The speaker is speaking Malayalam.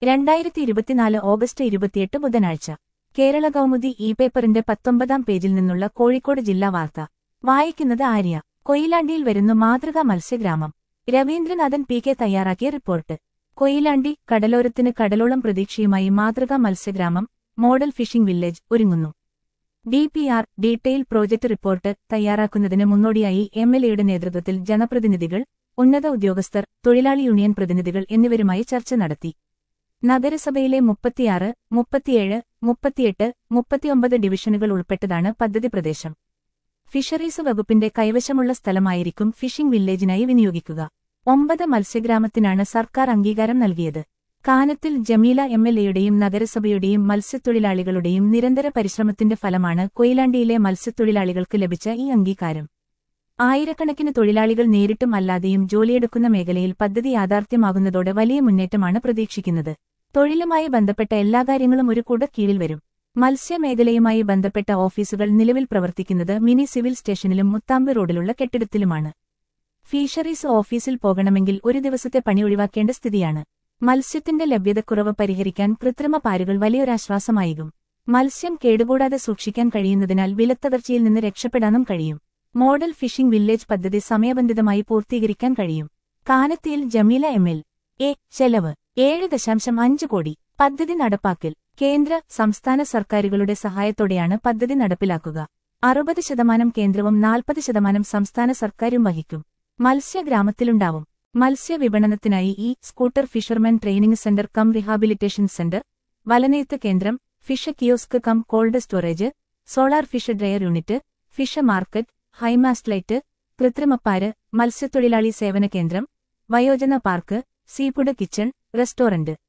രണ്ടായിരത്തി ഇരുപത്തിനാല് ഓഗസ്റ്റ് ഇരുപത്തിയെട്ട് ബുധനാഴ്ച കേരള കൗമുദി ഇ പേപ്പറിന്റെ പത്തൊമ്പതാം പേജിൽ നിന്നുള്ള കോഴിക്കോട് ജില്ലാ വാർത്ത വായിക്കുന്നത് ആര്യ കൊയിലാണ്ടിയിൽ വരുന്നു മാതൃകാ മത്സ്യഗ്രാമം രവീന്ദ്രനാഥൻ പി കെ തയ്യാറാക്കിയ റിപ്പോർട്ട് കൊയിലാണ്ടി കടലോരത്തിന് കടലോളം പ്രതീക്ഷയുമായി മാതൃകാ മത്സ്യഗ്രാമം മോഡൽ ഫിഷിംഗ് വില്ലേജ് ഒരുങ്ങുന്നു D P R detail project report തയ്യാറാക്കുന്നതിന് മുന്നോടിയായി എം എൽ എയുടെ നേതൃത്വത്തിൽ ജനപ്രതിനിധികൾ ഉന്നത ഉദ്യോഗസ്ഥർ തൊഴിലാളി യൂണിയൻ പ്രതിനിധികൾ എന്നിവരുമായി ചർച്ച നടത്തി നഗരസഭയിലെ മുപ്പത്തിയാറ് മുപ്പത്തിയേഴ് മുപ്പത്തിയെട്ട് മുപ്പത്തിയൊമ്പത് ഡിവിഷനുകൾ ഉൾപ്പെട്ടതാണ് പദ്ധതി പ്രദേശം ഫിഷറീസ് വകുപ്പിന്റെ കൈവശമുള്ള സ്ഥലമായിരിക്കും ഫിഷിംഗ് വില്ലേജിനായി വിനിയോഗിക്കുക ഒമ്പത് മത്സ്യഗ്രാമത്തിനാണ് സർക്കാർ അംഗീകാരം നൽകിയത് കാനത്തിൽ ജമീല എം എൽ എയുടെയും നഗരസഭയുടെയും മത്സ്യത്തൊഴിലാളികളുടെയും നിരന്തര പരിശ്രമത്തിന്റെ ഫലമാണ് കൊയിലാണ്ടിയിലെ മത്സ്യത്തൊഴിലാളികൾക്ക് ലഭിച്ച ഈ അംഗീകാരം ആയിരക്കണക്കിന് തൊഴിലാളികൾ നേരിട്ടും അല്ലാതെയും ജോലിയെടുക്കുന്ന മേഖലയിൽ പദ്ധതി യാഥാർത്ഥ്യമാകുന്നതോടെ വലിയ മുന്നേറ്റമാണ് പ്രതീക്ഷിക്കുന്നത് തൊഴിലുമായി ബന്ധപ്പെട്ട എല്ലാ കാര്യങ്ങളും ഒരു കൂട കീഴിൽ വരും മത്സ്യമേഖലയുമായി ബന്ധപ്പെട്ട ഓഫീസുകൾ നിലവിൽ പ്രവർത്തിക്കുന്നത് മിനി സിവിൽ സ്റ്റേഷനിലും മുത്താമ്പ് റോഡിലുള്ള കെട്ടിടത്തിലുമാണ് ഫിഷറീസ് ഓഫീസിൽ പോകണമെങ്കിൽ ഒരു ദിവസത്തെ പണി ഒഴിവാക്കേണ്ട സ്ഥിതിയാണ് മത്സ്യത്തിന്റെ ലഭ്യതക്കുറവ് പരിഹരിക്കാൻ കൃത്രിമ പാരുകൾ വലിയൊരാശ്വാസമായികും മത്സ്യം കേടുകൂടാതെ സൂക്ഷിക്കാൻ കഴിയുന്നതിനാൽ വിലത്തകർച്ചയിൽ നിന്ന് രക്ഷപ്പെടാനും കഴിയും മോഡൽ ഫിഷിംഗ് വില്ലേജ് പദ്ധതി സമയബന്ധിതമായി പൂർത്തീകരിക്കാൻ കഴിയും Kanathil Jameela M L A ചെലവ് ഏഴ് ദശാംശം അഞ്ച് കോടി പദ്ധതി നടപ്പാക്കൽ കേന്ദ്ര സംസ്ഥാന സർക്കാരുകളുടെ സഹായത്തോടെയാണ് പദ്ധതി നടപ്പിലാക്കുക അറുപത് ശതമാനം കേന്ദ്രവും നാൽപ്പത് ശതമാനം സംസ്ഥാന സർക്കാരും വഹിക്കും മത്സ്യഗ്രാമത്തിലുണ്ടാവും മത്സ്യവിപണനത്തിനായി ഈ scooter fisherman training centre cum rehabilitation centre വലനെയ്ത്ത് കേന്ദ്രം fish kiosk cum cold storage solar fish dryer unit fish market high mast light കൃത്രിമപ്പാര് മത്സ്യത്തൊഴിലാളി സേവന കേന്ദ്രം വയോജന പാർക്ക് സീഫുഡ് കിച്ചൺ റെസ്റ്റോറന്റ്